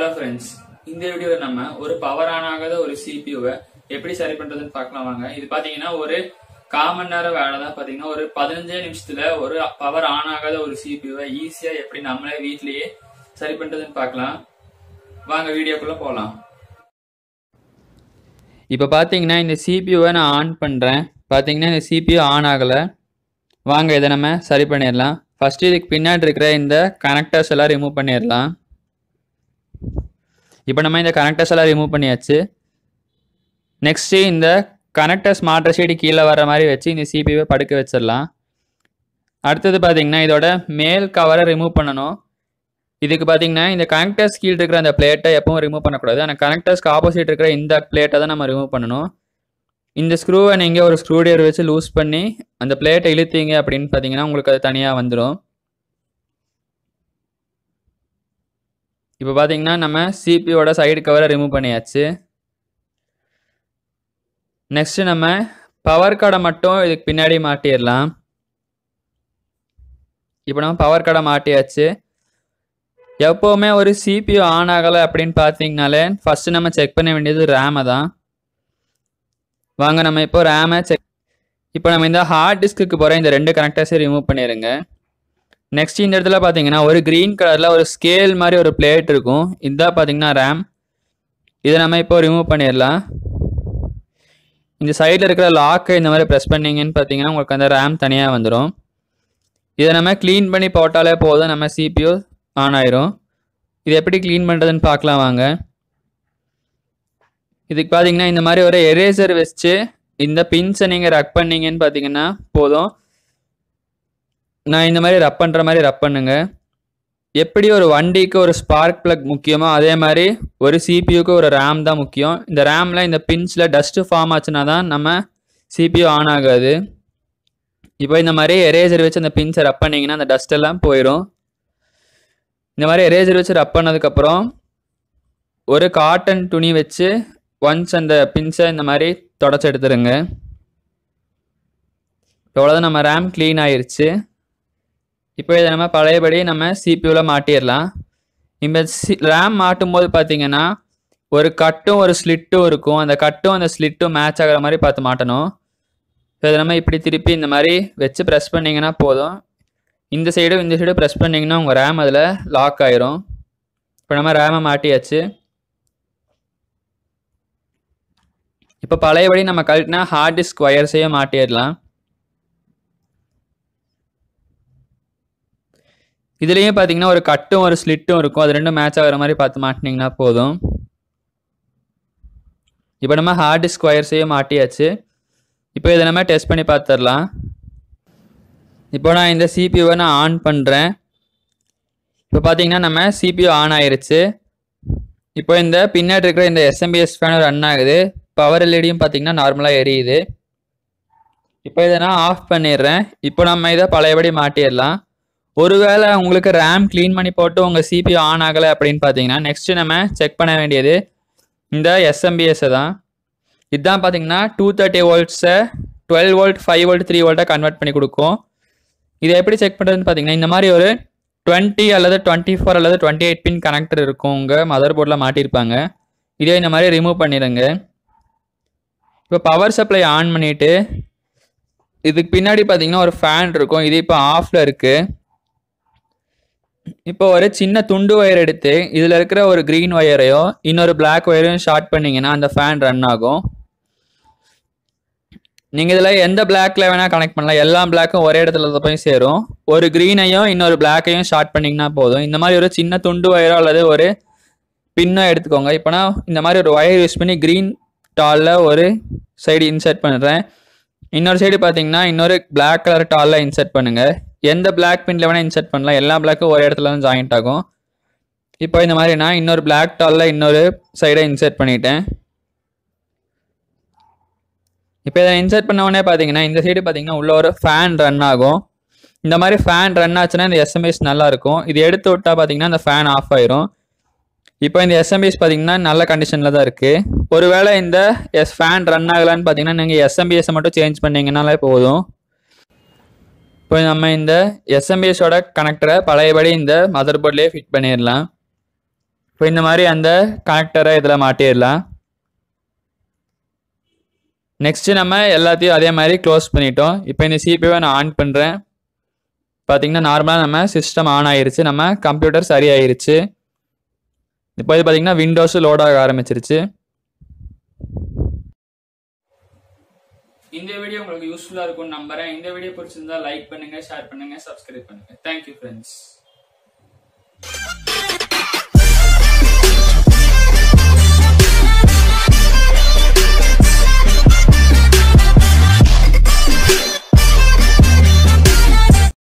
hello friends இந்த வீடியோவில் நம்ம ஒரு பவர் ஆன் ஆகாத ஒரு சிபியூவை எப்படி சரி பண்றதுன்னு பார்க்கலாம் வாங்க இது பாத்தீங்கன்னா ஒரு காமன் நேரம் வேலை தான் பாத்தீங்கன்னா ஒரு பதினஞ்சே நிமிஷத்துல ஒரு பவர் ஆன் ஆகாத ஒரு சிபியூவை ஈஸியா எப்படி நம்மளே வீட்லயே சரி பண்றதுன்னு பார்க்கலாம் வாங்க வீடியோக்குள்ள போகலாம் இப்போ பார்த்தீங்கன்னா இந்த சிபியூவை நான் ஆன் பண்ணுறேன் பார்த்தீங்கன்னா இந்த சிபியூ ஆன் ஆகலை வாங்க இதை நம்ம சரி பண்ணிடலாம் ஃபஸ்ட்டு இதுக்கு பின்னாடி இருக்கிற இந்த கனெக்டர்ஸ் எல்லாம் ரிமூவ் பண்ணிடலாம் இப்போ நம்ம இந்த கனெக்டர்ஸ் எல்லாம் ரிமூவ் பண்ணியாச்சு நெக்ஸ்ட்டு இந்த கனெக்டர்ஸ் மாற்ற சைடு கீழே வர மாதிரி வச்சு இந்த சிபியூவை படுக்க வச்சிடலாம் அடுத்தது பார்த்தீங்கன்னா இதோட மேல் கவரை ரிமூவ் பண்ணணும் இதுக்கு பார்த்தீங்கன்னா இந்த கனெக்டர்ஸ் கீழே இருக்கிற அந்த பிளேட்டை எப்பவும் ரிமூவ் பண்ணக்கூடாது ஆனால் கனெக்டர்ஸ்க்கு ஆப்போசிட் இருக்கிற இந்த பிளேட்டை தான் நம்ம ரிமூவ் பண்ணணும் இந்த ஸ்க்ரூவை நீங்கள் ஒரு ஸ்க்ரூ டிரைவர் வச்சு லூஸ் பண்ணி அந்த பிளேட்டை இழுத்தீங்க அப்படின்னு பார்த்தீங்கன்னா உங்களுக்கு அது தனியாக வந்துடும் இப்போ பார்த்தீங்கன்னா நம்ம சிபியோட சைடு கவரை ரிமூவ் பண்ணியாச்சு நெக்ஸ்ட்டு நம்ம பவர் கார்டை மட்டும் இதுக்கு பின்னாடி மாட்டிடலாம் இப்போ நம்ம பவர் கார்டை மாட்டியாச்சு எப்போவுமே ஒரு சிபியூ ஆன் ஆகலை அப்படின்னு பார்த்தீங்கனாலே ஃபஸ்ட்டு நம்ம செக் பண்ண வேண்டியது ரேமை தான் வாங்க நம்ம இப்போ ரேமை செக் இப்போ நம்ம இந்த ஹார்ட் டிஸ்க்கு போகிற இந்த ரெண்டு கனெக்டர்ஸையும் ரிமூவ் பண்ணிடுங்க நெக்ஸ்ட் இந்த இடத்துல பார்த்தீங்கன்னா ஒரு க்ரீன் கலரில் ஒரு ஸ்கேல் மாதிரி ஒரு பிளேட் இருக்கும் இதுதான் பார்த்தீங்கன்னா ரேம் இதை நம்ம இப்போ ரிமூவ் பண்ணிடலாம் இந்த சைடில் இருக்கிற லாக்கை இந்த மாதிரி ப்ரெஸ் பண்ணீங்கன்னு பார்த்தீங்கன்னா உங்களுக்கு அந்த ரேம் தனியாக வந்துடும் இதை நம்ம க்ளீன் பண்ணி போட்டாலே போதும் நம்ம சிபியூ ஆன் ஆயிரும் இது எப்படி க்ளீன் பண்ணுறதுன்னு பார்க்கலாம் வாங்க இதுக்கு பார்த்தீங்கன்னா இந்த மாதிரி ஒரு எரேசர் வச்சு இந்த பின்ஸை நீங்கள் ரப் பண்ணீங்கன்னு பார்த்தீங்கன்னா போதும் நான் இந்த மாதிரி ரப் பண்ணுற மாதிரி ரப் பண்ணுங்க எப்படி ஒரு வண்டிக்கு ஒரு ஸ்பார்க் ப்ளக் முக்கியமோ அதே மாதிரி ஒரு சிபியூக்கு ஒரு ரேம் தான் முக்கியம் இந்த ரேமில் இந்த பின்ஸில் டஸ்ட்டு ஃபார்ம் ஆச்சுன்னா தான் நம்ம சிபியூ ஆன் ஆகாது இப்போ இந்த மாதிரி எரேசர் வச்சு அந்த பின்ஸை ரப் பண்ணிங்கன்னா அந்த டஸ்ட் எல்லாம் போயிடும் இந்த மாதிரி எரேசர் வச்சு ரப் பண்ணதுக்கப்புறம் ஒரு காட்டன் துணி வச்சு ஒன்ஸ் அந்த பின்ஸை இந்த மாதிரி தொடச்சி எடுத்துருங்க இவ்வளோதான் நம்ம ரேம் க்ளீன் ஆயிருச்சு இப்போ இதை நம்ம பழையபடி நம்ம சிபியூவில் மாட்டிடலாம் இந்த சி ரேம் மாட்டும் போது பார்த்தீங்கன்னா ஒரு கட்டும் ஒரு ஸ்லிட்டும் இருக்கும் அந்த கட்டும் அந்த ஸ்லிட்டும் மேட்ச் ஆகிற மாதிரி பார்த்து மாட்டணும் ஸோ இதை நம்ம இப்படி திருப்பி இந்த மாதிரி வச்சு ப்ரெஸ் பண்ணிங்கன்னா போதும் இந்த சைடும் இந்த சைடும் ப்ரெஸ் பண்ணிங்கன்னா உங்கள் ரேம் அதில் லாக் ஆயிரும் இப்போ நம்ம ரேமை மாட்டியாச்சு இப்போ பழையபடி நம்ம கழட்டினா ஹார்ட் டிஸ்க் ஒயர்ஸையும் மாட்டிடலாம் இதுலேயும் பார்த்தீங்கன்னா ஒரு கட்டும் ஒரு ஸ்லிட்டும் இருக்கும் அது ரெண்டும் மேட்ச் ஆகிற மாதிரி பார்த்து மாட்டினீங்கன்னா போதும் இப்போ நம்ம ஹார்ட் டிஸ்க் ஒயர்ஸையும் மாட்டியாச்சு இப்போ இதை நம்ம டெஸ்ட் பண்ணி பார்த்துடலாம் இப்போ நான் இந்த சிபியூவை நான் ஆன் பண்ணுறேன் இப்போ பார்த்தீங்கன்னா நம்ம சிபியூ ஆன் ஆயிருச்சு இப்போ இந்த பின்னாடி இருக்கிற இந்த எஸ்எம்பிஎஸ் ஃபேன் ரன் ஆகுது பவர் எல்இடியும் பார்த்தீங்கன்னா நார்மலாக எரியுது இப்போ இதை நான் ஆஃப் பண்ணிடுறேன் இப்போ நம்ம இதை பழையபடி மாட்டிடலாம் ஒருவேளை உங்களுக்கு ரேம் க்ளீன் பண்ணி போட்டு உங்கள் சிபியூ ஆன் ஆகலை அப்படின்னு பார்த்தீங்கன்னா நெக்ஸ்ட்டு நம்ம செக் பண்ண வேண்டியது இந்த எஸ்எம்பிஎஸ்ஸை தான் இதுதான் பார்த்தீங்கன்னா டூ தேர்ட்டி வோல்ட்ஸை twelve volt five volt three வோல்ட்டை கன்வெர்ட் பண்ணி கொடுக்கும் இதை எப்படி செக் பண்ணுறதுன்னு பார்த்தீங்கன்னா இந்த மாதிரி ஒரு டுவெண்ட்டி அல்லது டுவெண்ட்டி ஃபோர் அல்லது டுவெண்ட்டி எயிட் பின் கனெக்டர் இருக்கும் உங்கள் மதர் போர்டில் மாட்டியிருப்பாங்க இதே இந்த மாதிரி ரிமூவ் பண்ணிடுங்க இப்போ பவர் சப்ளை ஆன் பண்ணிவிட்டு இதுக்கு பின்னாடி பார்த்தீங்கன்னா ஒரு ஃபேன் இருக்கும் இது இப்போ ஆஃபில் இருக்குது இப்போ ஒரு சின்ன துண்டு ஒயர் எடுத்து இதில் இருக்கிற ஒரு க்ரீன் ஒயரையோ இன்னொரு பிளாக் ஒயரையும் ஷார்ட் பண்ணிங்கன்னா அந்த ஃபேன் ரன் ஆகும் நீங்கள் இதில் எந்த பிளாக்ல வேணால் கனெக்ட் பண்ணலாம் எல்லா பிளாக்கும் ஒரே இடத்துல போய் சேரும் ஒரு க்ரீனையும் இன்னொரு பிளாக்கையும் ஷார்ட் பண்ணிங்கன்னா போதும் இந்த மாதிரி ஒரு சின்ன துண்டு ஒயரோ அல்லது ஒரு பின்னோ எடுத்துக்கோங்க இப்போ நான் இந்த மாதிரி ஒரு ஒயர் யூஸ் பண்ணி க்ரீன் டாலில் ஒரு சைடு இன்சர்ட் பண்ணுறேன் இன்னொரு சைடு பார்த்தீங்கன்னா இன்னொரு பிளாக் கலர் டாலில் இன்சர்ட் பண்ணுங்கள் எந்த பிளாக் பின்ல வேணால் இன்சர்ட் பண்ணலாம் எல்லா பிளாக்கும் ஒரு இடத்துல தான் ஜாயிண்ட் ஆகும் இப்போ இந்த மாதிரி நான் இன்னொரு பிளாக் டாலில் இன்னொரு சைடை இன்சர்ட் பண்ணிட்டேன் இப்போ இதை இன்சர்ட் பண்ண உடனே பார்த்தீங்கன்னா இந்த சைடு பார்த்தீங்கன்னா உள்ள ஒரு ஃபேன் ரன் ஆகும் இந்த மாதிரி ஃபேன் ரன் ஆச்சுன்னா இந்த எஸ்எம்எஸ் நல்லா இருக்கும் இது எடுத்து விட்டா பார்த்தீங்கன்னா இந்த ஃபேன் ஆஃப் ஆயிரும் இப்போ இந்த எஸ்எம்பிஎஸ் பார்த்தீங்கன்னா நல்ல கண்டிஷனில் தான் இருக்குது ஒருவேளை இந்த எஸ் ஃபேன் ரன் ஆகலான்னு பார்த்தீங்கன்னா நீங்கள் எஸ்எம்பிஎஸை மட்டும் சேஞ்ச் பண்ணீங்கனாலே போதும் இப்போ நம்ம இந்த எஸ்எம்பிஎஸோட கனெக்டரை பழையபடி இந்த மதர் போர்ட்லேயே ஃபிட் பண்ணிடலாம் இப்போ இந்த மாதிரி அந்த கனெக்டரை இதில் மாட்டிடலாம் நெக்ஸ்ட்டு நம்ம எல்லாத்தையும் அதே மாதிரி க்ளோஸ் பண்ணிட்டோம் இப்போ இந்த சிபியூவை நான் ஆன் பண்ணுறேன் பார்த்தீங்கன்னா நார்மலாக நம்ம சிஸ்டம் ஆன் ஆயிருச்சு நம்ம கம்ப்யூட்டர் சரியாயிருச்சு இப்போ இது பார்த்தீங்கன்னா விண்டோஸு லோட் ஆக ஆரம்பிச்சிருச்சு இந்த வீடியோ உங்களுக்கு யூஸ்ஃபுல்லாக இருக்கும்னு நம்புறேன் இந்த வீடியோ பிடிச்சிருந்தா லைக் பண்ணுங்க ஷேர் பண்ணுங்க சப்ஸ்கிரைப் பண்ணுங்க தேங்க்யூ ஃப்ரெண்ட்ஸ்